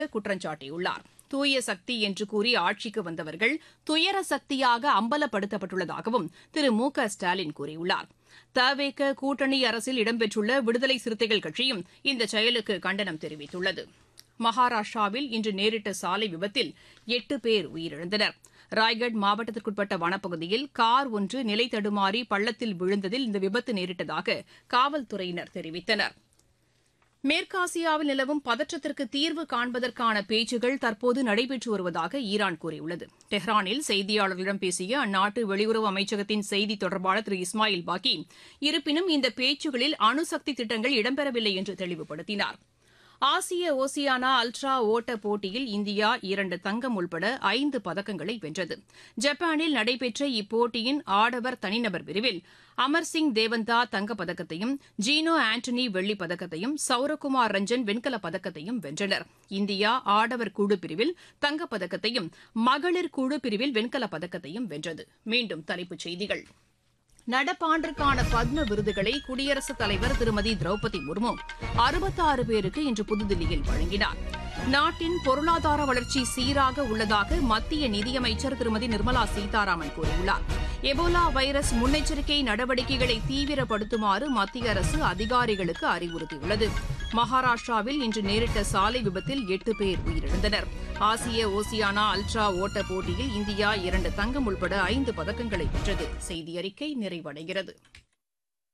குற்றம் சாட்டியுள்ளார் தூய சக்தி என்று கூறி ஆட்சிக்கு வந்தவர்கள் துயர சக்தியாக அம்பலப்படுத்தப்பட்டுள்ளதாகவும் திரு மு க ஸ்டாலின் கூறியுள்ளார் தவேக கூட்டணி அரசில் இடம்பெற்றுள்ள விடுதலை சிறுத்தைகள் கட்சியும் இந்த செயலுக்கு கண்டனம் தெரிவித்துள்ளது மகாராஷ்டிராவில் இன்று நேரிட்ட சாலை விபத்தில் எட்டு பேர் உயிரிழந்தனர் ராய்கட் மாவட்டத்திற்குட்பட்ட வனப்பகுதியில் கார் ஒன்று நிலை தடுமாறி பள்ளத்தில் விழுந்ததில் இந்த விபத்து நேரிட்டதாக காவல்துறையினர் தெரிவித்தனர் மேற்காசியாவில் நிலவும் பதற்றத்திற்கு தீர்வு காண்பதற்கான பேச்சுகள் தற்போது நடைபெற்று வருவதாக ஈரான் கூறியுள்ளது டெஹ்ரானில் செய்தியாளர்களிடம் பேசிய அந்நாட்டு வெளியுறவு அமைச்சகத்தின் செய்தி தொடர்பாளர் திரு இஸ்மாயில் பாக்கி இருப்பினும் இந்த பேச்சுகளில் அணுசக்தி திட்டங்கள் இடம்பெறவில்லை என்று தெளிவுபடுத்தினார் ஆசிய ஓசியானா அல்ட்ரா ஓட்ட போட்டியில் இந்தியா இரண்டு தங்கம் உள்பட ஐந்து பதக்கங்களை வென்றது ஜப்பானில் நடைபெற்ற இப்போட்டியின் ஆடவர் தனிநபர் பிரிவில் அமர்சிங் தேவந்தா தங்கப்பதக்கத்தையும் ஜீனோ ஆண்டனி வெள்ளிப் பதக்கத்தையும் சௌரகுமார் ரஞ்சன் வெண்கலப் பதக்கத்தையும் வென்றனர் இந்தியா ஆடவர் குழு பிரிவில் தங்கப்பதக்கத்தையும் மகளிர் குழு பிரிவில் வெண்கலப் பதக்கத்தையும் வென்றது மீண்டும் தலைப்புச் செய்திகள் நடப்பாண்டிற்கான பத்ம விருதுகளை குடியரசுத் தலைவர் திருமதி திரௌபதி முர்மு அறுபத்தாறு பேருக்கு இன்று புதுதில்லியில் வழங்கினார் நாட்டின் பொருளாதார வளர்ச்சி சீராக உள்ளதாக மத்திய நிதியமைச்சர் திருமதி நிர்மலா சீதாராமன் கூறியுள்ளார் எபோலா வைரஸ் முன்னெச்சரிக்கை நடவடிக்கைகளை தீவிரப்படுத்துமாறு மத்திய அரசு அதிகாரிகளுக்கு அறிவுறுத்தியுள்ளது மகாராஷ்டிராவில் இன்று நேரிட்ட சாலை விபத்தில் எட்டு பேர் உயிரிழந்தனர் ஆசிய ஓசியானா அல்ட்ரா ஓட்ட போட்டியில் இந்தியா இரண்டு தங்கம் உள்பட ஐந்து பதக்கங்களை வென்றது செய்தி அறிக்கை நிறைவடைகிறது